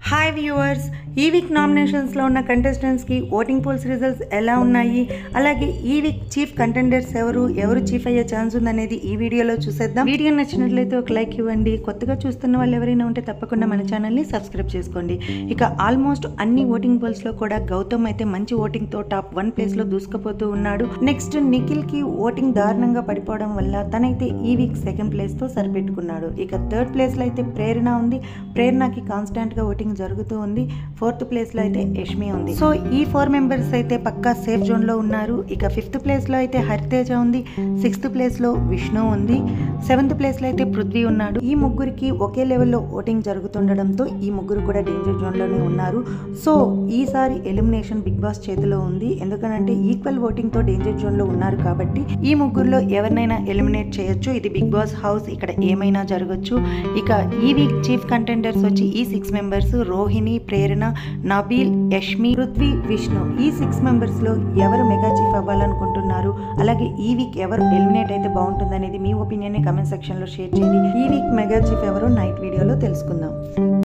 hi viewers ఈ week నామినేషన్స్లో ఉన్న కంటెస్టెంట్స్కి ఓటింగ్ పోల్స్ రిజల్ట్స్ ఎలా ఉన్నాయి అలాగే ఈ వీక్ చీఫ్ కంటెండర్స్ ఎవరు ఎవరు చీఫ్ అయ్యే ఛాన్స్ ఉందనేది ఈ వీడియోలో చూసేద్దాం వీడియో నచ్చినట్లయితే ఒక లైక్ ఇవ్వండి కొత్తగా చూస్తున్న వాళ్ళు ఎవరైనా ఉంటే తప్పకుండా మన ఛానల్ని సబ్స్క్రైబ్ చేసుకోండి ఇక ఆల్మోస్ట్ అన్ని ఓటింగ్ పోల్స్లో కూడా గౌతమ్ అయితే మంచి ఓటింగ్తో టాప్ వన్ ప్లేస్లో దూసుకుపోతూ ఉన్నాడు నెక్స్ట్ నిఖిల్కి ఓటింగ్ దారుణంగా పడిపోవడం వల్ల తనైతే ఈ వీక్ సెకండ్ ప్లేస్తో సరిపెట్టుకున్నాడు ఇక థర్డ్ ప్లేస్లో అయితే ప్రేరణ ఉంది ప్రేరణకి కాన్స్టాంట్గా ఓటింగ్ జరుగుతూ ఉంది ఫోర్త్ ప్లేస్లో అయితే యష్మి ఉంది సో ఈ ఫోర్ మెంబర్స్ అయితే పక్కా సేఫ్ జోన్లో ఉన్నారు ఇక ఫిఫ్త్ ప్లేస్లో అయితే హరితేజ ఉంది సిక్స్త్ ప్లేస్లో విష్ణు ఉంది సెవెంత్ ప్లేస్లో అయితే పృథ్వీ ఉన్నాడు ఈ ముగ్గురికి ఒకే లెవెల్లో ఓటింగ్ జరుగుతుండడంతో ఈ ముగ్గురు కూడా డేంజర్ జోన్లోనే ఉన్నారు సో ఈసారి ఎలిమినేషన్ బిగ్ బాస్ చేతిలో ఉంది ఎందుకనంటే ఈక్వల్ ఓటింగ్తో డేంజర్ జోన్లో ఉన్నారు కాబట్టి ఈ ముగ్గురులో ఎవరినైనా ఎలిమినేట్ చేయొచ్చు ఇది బిగ్ బాస్ హౌస్ ఇక్కడ ఏమైనా జరగచ్చు ఇక ఈ వీక్ చీఫ్ కంటెండర్స్ వచ్చి ఈ సిక్స్ మెంబర్స్ రోహిణి ప్రేరణ నబీల్ యష్మి పృథ్వీ విష్ణు ఈ సిక్స్ మెంబర్స్ లో ఎవరు మెగా చీఫ్ అవ్వాలనుకుంటున్నారు అలాగే ఈ వీక్ ఎవరు ఎలిమినేట్ అయితే బాగుంటుంది అనేది మీ ఒపీనియన్ కమెంట్ సెక్షన్ లో షేర్ చేయండి ఈ వీక్ మెగా చీఫ్ ఎవరో నైట్ వీడియోలో తెలుసుకుందాం